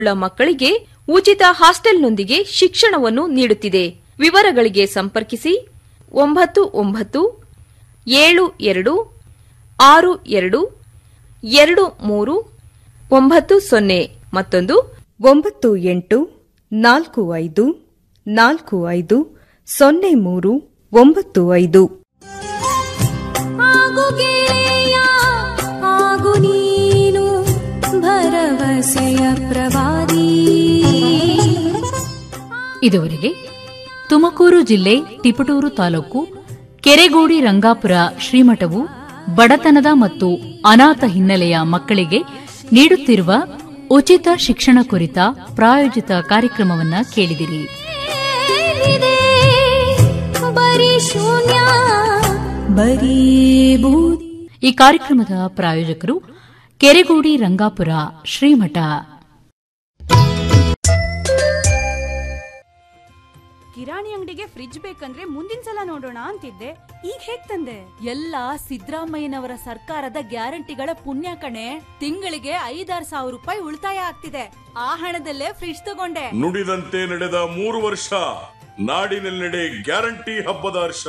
ಉಳ್ಳ ಮಕ್ಕಳಿಗೆ ಉಚಿತ ಹಾಸ್ಟೆಲ್ನೊಂದಿಗೆ ಶಿಕ್ಷಣವನ್ನು ನೀಡುತ್ತಿದೆ ವಿವರಗಳಿಗೆ ಸಂಪರ್ಕಿಸಿ ಒಂಬತ್ತು ಒಂಬತ್ತು ಏಳು ಎರಡು ಆರು ಎರಡು ಎರಡು ಮೂರು ಒಂಬತ್ತು ಸೊನ್ನೆ ಮತ್ತೊಂದು ಒಂಬತ್ತು ಎಂಟು ನಾಲ್ಕು ಐದು ನಾಲ್ಕು ಐದು ಸೊನ್ನೆ ಮೂರು ಒಂಬತ್ತು ಐದು ಆಗು ಗೆಳೆಯ ಆಗು ನೀನು ಭರವಸೆಯ ಪ್ರವಾದಿ ಇದುವರೆಗೆ ತುಮಕೂರು ಜಿಲ್ಲೆ ತಿಪಟೂರು ತಾಲೂಕು ಕೆರೆಗೋಡಿ ರಂಗಾಪುರ ಶ್ರೀಮಠವು ಬಡತನದ ಮತ್ತು ಅನಾಥ ಹಿನ್ನೆಲೆಯ ಮಕ್ಕಳಿಗೆ ನೀಡುತ್ತಿರುವ ಉಚಿತ ಶಿಕ್ಷಣ ಕುರಿತ ಪ್ರಾಯೋಜಿತ ಕಾರ್ಯಕ್ರಮವನ್ನ ಕೇಳಿದಿರಿ ಏನಿದೆ ಬರೀ ಶೂನ್ಯ ಬರೀ ಬೂದಿ ಈ ಕಾರ್ಯಕ್ರಮದ ಪ್ರಾಯೋಜಕರು ಕೆರೆಗೋಡಿ ರಂಗಾಪುರ ಶ್ರೀಮಠ ಕಿರಾಣಿ ಅಂಗಡಿಗೆ ಫ್ರಿಡ್ಜ್ ಬೇಕಂದ್ರೆ ಮುಂದಿನ ಸಲ ನೋಡೋಣ ಅಂತಿದ್ದೆ ಈಗ ಹೇಗ್ ತಂದೆ ಎಲ್ಲ ಸಿದ್ದರಾಮಯ್ಯನವರ ಸರ್ಕಾರದ ಗ್ಯಾರಂಟಿಗಳ ಪುಣ್ಯ ಕಣೆ ತಿಂಗಳಿಗೆ ಐದಾರು ಸಾವಿರ ರೂಪಾಯಿ ಉಳಿತಾಯ ಆಗ್ತಿದೆ ಆ ಹಣದಲ್ಲೇ ಫ್ರಿಡ್ಜ್ ತಗೊಂಡೆ ನುಡಿದಂತೆ ನಡೆದ ಮೂರು ವರ್ಷ ನಾಡಿನೆಲ್ಲೆಡೆ ಗ್ಯಾರಂಟಿ ಹಬ್ಬದ ಹರ್ಷ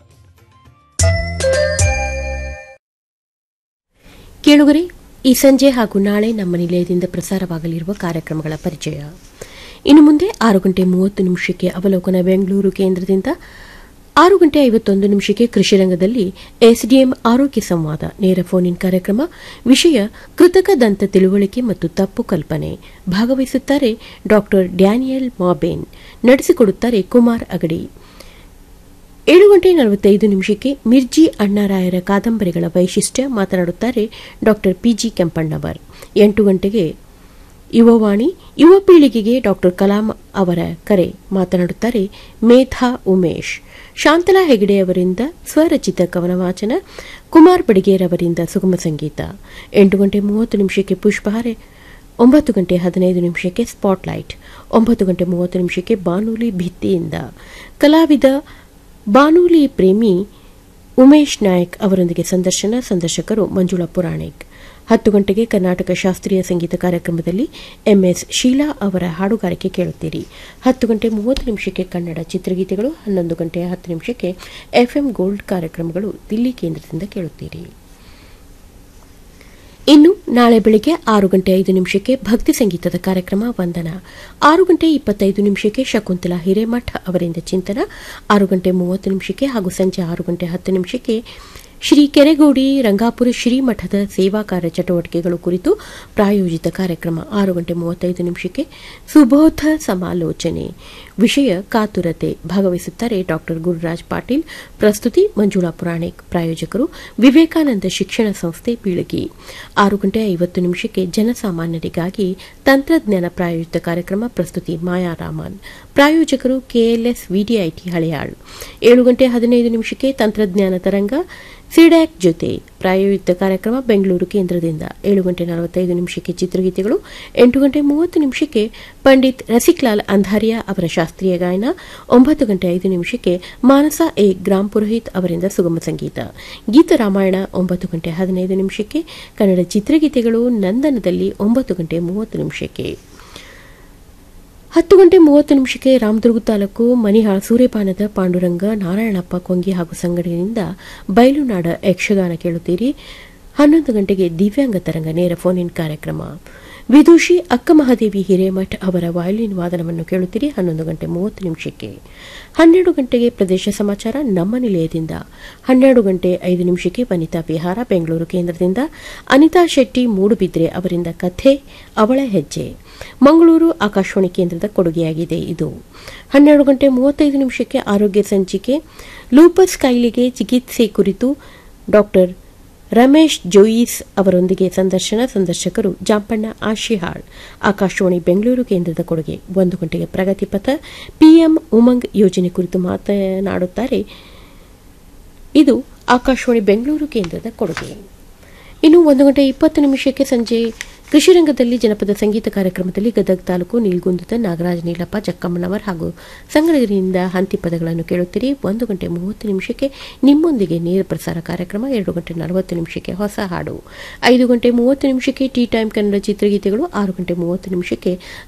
ಕೇಳುಗರೆ ಈ ಸಂಜೆ ಹಾಗೂ ನಾಳೆ ನಮ್ಮ ನಿಲಯದಿಂದ ಪ್ರಸಾರವಾಗಲಿರುವ ಕಾರ್ಯಕ್ರಮಗಳ ಪರಿಚಯ ಇನ್ನು ಮುಂದೆ ಆರು ಗಂಟೆ ಮೂವತ್ತು ನಿಮಿಷಕ್ಕೆ ಅವಲೋಕನ ಬೆಂಗಳೂರು ಕೇಂದ್ರದಿಂದ ಆರು ಗಂಟೆ ಐವತ್ತೊಂದು ನಿಮಿಷಕ್ಕೆ ಕೃಷಿ ರಂಗದಲ್ಲಿ ಎಸ್ಡಿಎಂ ಆರೋಗ್ಯ ಸಂವಾದ ನೇರ ಫೋನ್ ಇನ್ ಕಾರ್ಯಕ್ರಮ ವಿಷಯ ಕೃತಕ ದಂತ ತಿಳುವಳಿಕೆ ಮತ್ತು ತಪ್ಪು ಕಲ್ಪನೆ ಭಾಗವಹಿಸುತ್ತಾರೆ ಡಾಕ್ಟರ್ ಡ್ಯಾನಿಯಲ್ ಮಾಬೇನ್ ನಡೆಸಿಕೊಡುತ್ತಾರೆ ಕುಮಾರ್ ಅಗಡಿ ಏಳು ಗಂಟೆ ನಲವತ್ತೈದು ನಿಮಿಷಕ್ಕೆ ಮಿರ್ಜಿ ಅಣ್ಣಾರಾಯರ ಕಾದಂಬರಿಗಳ ವೈಶಿಷ್ಟ್ಯ ಮಾತನಾಡುತ್ತಾರೆ ಡಾಕ್ಟರ್ ಪಿಜಿ ಕೆಂಪಣ್ಣವರ್ ಎಂಟು ಗಂಟೆಗೆ ಯುವವಾಣಿ ಯುವ ಪೀಳಿಗೆಗೆ ಡಾಕ್ಟರ್ ಕಲಾಂ ಅವರ ಕರೆ ಮಾತನಾಡುತ್ತಾರೆ ಮೇಧಾ ಉಮೇಶ್ ಶಾಂತಲಾ ಹೆಗಡೆ ಅವರಿಂದ ಸ್ವರಚಿತ ಕವನ ವಾಚನ ಕುಮಾರ್ ಬಡಿಗೇರ್ ಅವರಿಂದ ಸುಗಮ ಸಂಗೀತ ಎಂಟು ಗಂಟೆ ಮೂವತ್ತು ನಿಮಿಷಕ್ಕೆ ಪುಷ್ಪಹಾರೆ ಒಂಬತ್ತು ಗಂಟೆ ಹದಿನೈದು ನಿಮಿಷಕ್ಕೆ ಸ್ಪಾಟ್ಲೈಟ್ ಒಂಬತ್ತು ಗಂಟೆ ಮೂವತ್ತು ನಿಮಿಷಕ್ಕೆ ಬಾನುಲಿ ಭಿತ್ತಿಯಿಂದ ಕಲಾವಿದ ಬಾನುಲಿ ಪ್ರೇಮಿ ಉಮೇಶ್ ನಾಯಕ್ ಅವರೊಂದಿಗೆ ಸಂದರ್ಶನ ಸಂದರ್ಶಕರು ಮಂಜುಳಾ ಪುರಾಣಿಕ್ ಹತ್ತು ಗಂಟೆಗೆ ಕರ್ನಾಟಕ ಶಾಸ್ತ್ರೀಯ ಸಂಗೀತ ಕಾರ್ಯಕ್ರಮದಲ್ಲಿ ಎಂಎಸ್ ಶೀಲಾ ಅವರ ಹಾಡುಗಾರಿಕೆ ಕೇಳುತ್ತೀರಿ ಹತ್ತು ಗಂಟೆ ಮೂವತ್ತು ನಿಮಿಷಕ್ಕೆ ಕನ್ನಡ ಚಿತ್ರಗೀತೆಗಳು ಹನ್ನೊಂದು ಗಂಟೆ ಹತ್ತು ನಿಮಿಷಕ್ಕೆ ಎಫ್ಎಂ ಗೋಲ್ಡ್ ಕಾರ್ಯಕ್ರಮಗಳು ದಿಲ್ಲಿ ಕೇಂದ್ರದಿಂದ ಕೇಳುತ್ತೀರಿ ಇನ್ನು ನಾಳೆ ಬೆಳಿಗ್ಗೆ ಆರು ಗಂಟೆ ಐದು ನಿಮಿಷಕ್ಕೆ ಭಕ್ತಿ ಸಂಗೀತದ ಕಾರ್ಯಕ್ರಮ ವಂದನ ಆರು ಗಂಟೆ ಇಪ್ಪತ್ತೈದು ನಿಮಿಷಕ್ಕೆ ಶಕುಂತಲಾ ಹಿರೇಮಠ್ ಅವರಿಂದ ಚಿಂತನ ಆರು ಗಂಟೆ ಮೂವತ್ತು ನಿಮಿಷಕ್ಕೆ ಹಾಗೂ ಸಂಜೆ ಆರು ಗಂಟೆ ಹತ್ತು ನಿಮಿಷಕ್ಕೆ ಶ್ರೀ ಕೆರೆಗೋಡಿ ರಂಗಾಪುರ ಶ್ರೀಮಠದ ಸೇವಾ ಕಾರ್ಯ ಚಟುವಟಿಕೆಗಳು ಕುರಿತು ಪ್ರಾಯೋಜಿತ ಕಾರ್ಯಕ್ರಮ ಆರು ಗಂಟೆ ಮೂವತ್ತೈದು ನಿಮಿಷಕ್ಕೆ ಸುಬೋಧ ಸಮಾಲೋಚನೆ ವಿಷಯ ಕಾತುರತೆ ಭಾಗವಹಿಸುತ್ತಾರೆ ಡಾಕ್ಟರ್ ಗುರುರಾಜ್ ಪಾಟೀಲ್ ಪ್ರಸ್ತುತಿ ಮಂಜುಳಾ ಪುರಾಣಿಕ್ ಪ್ರಾಯೋಜಕರು ವಿವೇಕಾನಂದ ಶಿಕ್ಷಣ ಸಂಸ್ಥೆ ಬೀಳಗಿ ಆರು ಗಂಟೆ ಐವತ್ತು ನಿಮಿಷಕ್ಕೆ ಜನಸಾಮಾನ್ಯರಿಗಾಗಿ ತಂತ್ರಜ್ಞಾನ ಪ್ರಾಯೋಜಿತ ಕಾರ್ಯಕ್ರಮ ಪ್ರಸ್ತುತಿ ಮಾಯಾ ರಾಮನ್ ಪ್ರಾಯೋಜಕರು ಕೆಎಲ್ಎಸ್ ವಿಡಿಐಟಿ ಹಳೆಯಾಳ್ ಏಳು ಗಂಟೆ ಹದಿನೈದು ನಿಮಿಷಕ್ಕೆ ತಂತ್ರಜ್ಞಾನ ತರಂಗ ಸಿಡ್ಯಾಕ್ ಜೊತೆ ಪ್ರಾಯೋಜಿತ ಕಾರ್ಯಕ್ರಮ ಬೆಂಗಳೂರು ಕೇಂದ್ರದಿಂದ ಏಳು ಗಂಟೆ ನಲವತ್ತೈದು ನಿಮಿಷಕ್ಕೆ ಚಿತ್ರಗೀತೆಗಳು ಎಂಟು ಗಂಟೆ ಮೂವತ್ತು ನಿಮಿಷಕ್ಕೆ ಪಂಡಿತ್ ರಸಿಕ್ಲಾಲ್ ಅಂಧಾರಿಯಾ ಅವರ ಶಾಸ್ತ್ರೀಯ ಗಾಯನ ಒಂಬತ್ತು ಗಂಟೆ ಐದು ನಿಮಿಷಕ್ಕೆ ಮಾನಸ ಎ ಗ್ರಾಮ್ ಪುರೋಹಿತ್ ಅವರಿಂದ ಸುಗಮ ಸಂಗೀತ ಗೀತ ರಾಮಾಯಣ ಒಂಬತ್ತು ಗಂಟೆ ಹದಿನೈದು ನಿಮಿಷಕ್ಕೆ ಕನ್ನಡ ಚಿತ್ರಗೀತೆಗಳು ನಂದನದಲ್ಲಿ ಒಂಬತ್ತು ಗಂಟೆ ಮೂವತ್ತು ನಿಮಿಷಕ್ಕೆ ಹತ್ತು ಗಂಟೆ ಮೂವತ್ತು ನಿಮಿಷಕ್ಕೆ ರಾಮದುರ್ಗ ತಾಲೂಕು ಮನಿಹಾಳ ಸೂರ್ಯಪಾನದ ಪಾಂಡುರಂಗ ನಾರಾಯಣಪ್ಪ ಕೊಂಗಿ ಹಾಗೂ ಸಂಘಟನೆಯಿಂದ ಬಯಲುನಾಡ ಯಕ್ಷಗಾನ ಕೇಳುತ್ತೀರಿ ಹನ್ನೊಂದು ಗಂಟೆಗೆ ದಿವ್ಯಾಂಗ ತರಂಗ ನೇರ ಫೋನ್ ಇನ್ ಕಾರ್ಯಕ್ರಮ ವಿದೂಷಿ ಅಕ್ಕಮಹಾದೇವಿ ಹಿರೇಮಠ್ ಅವರ ವಯಲಿನ್ ವಾದನವನ್ನು ಕೇಳುತ್ತೀರಿ ಹನ್ನೊಂದು ಗಂಟೆ ಮೂವತ್ತು ನಿಮಿಷಕ್ಕೆ ಹನ್ನೆರಡು ಗಂಟೆಗೆ ಪ್ರದೇಶ ಸಮಾಚಾರ ನಮ್ಮ ನಿಲಯದಿಂದ ಹನ್ನೆರಡು ಗಂಟೆ ಐದು ನಿಮಿಷಕ್ಕೆ ವನಿತಾ ವಿಹಾರ ಬೆಂಗಳೂರು ಕೇಂದ್ರದಿಂದ ಅನಿತಾ ಶೆಟ್ಟಿ ಮೂಡುಬಿದ್ರೆ ಅವರಿಂದ ಕಥೆ ಅವಳ ಹೆಜ್ಜೆ ಮಂಗಳೂರು ಆಕಾಶವಾಣಿ ಕೇಂದ್ರದ ಕೊಡುಗೆಯಾಗಿದೆ ಇದು ಹನ್ನೆರಡು ಗಂಟೆ ಮೂವತ್ತೈದು ನಿಮಿಷಕ್ಕೆ ಆರೋಗ್ಯ ಸಂಚಿಕೆ ಲೂಪಸ್ ಕಾಯಿಲೆಗೆ ಚಿಕಿತ್ಸೆ ಕುರಿತು ಡಾಕ್ಟರ್ ರಮೇಶ್ ಜೋಯಿಸ್ ಅವರೊಂದಿಗೆ ಸಂದರ್ಶನ ಸಂದರ್ಶಕರು ಜಾಂಪಣ್ಣ ಆಶಿಹಾಳ್ ಆಕಾಶವಾಣಿ ಬೆಂಗಳೂರು ಕೇಂದ್ರದ ಕೊಡುಗೆ ಒಂದು ಗಂಟೆಗೆ ಪ್ರಗತಿ ಪಥ ಪಿಎಂ ಉಮಂಗ್ ಯೋಜನೆ ಕುರಿತು ಮಾತನಾಡುತ್ತಾರೆ ಇದು ಆಕಾಶವಾಣಿ ಬೆಂಗಳೂರು ಕೇಂದ್ರದ ಕೊಡುಗೆ ಇನ್ನು ಒಂದು ಗಂಟೆ ಇಪ್ಪತ್ತು ನಿಮಿಷಕ್ಕೆ ಸಂಜೆ ಕೃಷಿ ರಂಗದಲ್ಲಿ ಜನಪದ ಸಂಗೀತ ಕಾರ್ಯಕ್ರಮದಲ್ಲಿ ಗದಗ ತಾಲೂಕು ನೀಲ್ಗುಂದದ ನಾಗರಾಜ ನೀಲಪ್ಪ ಜಕ್ಕಮ್ಮನವರ್ ಹಾಗೂ ಸಂಗಡಿಗರಿಂದ ಹಂತಿ ಪದಗಳನ್ನು ಕೇಳುತ್ತೀರಿ ಒಂದು ಗಂಟೆ ಮೂವತ್ತು ನಿಮಿಷಕ್ಕೆ ನಿಮ್ಮೊಂದಿಗೆ ನೇರ ಪ್ರಸಾರ ಕಾರ್ಯಕ್ರಮ ಎರಡು ಗಂಟೆ ನಲವತ್ತು ನಿಮಿಷಕ್ಕೆ ಹೊಸ ಹಾಡು ಐದು ಗಂಟೆ ಮೂವತ್ತು ನಿಮಿಷಕ್ಕೆ ಟೀ ಟೈಮ್ ಕನ್ನಡ ಚಿತ್ರಗೀತೆಗಳು ಆರು ಗಂಟೆ ಮೂವತ್ತು ನಿಮಿಷಕ್ಕೆ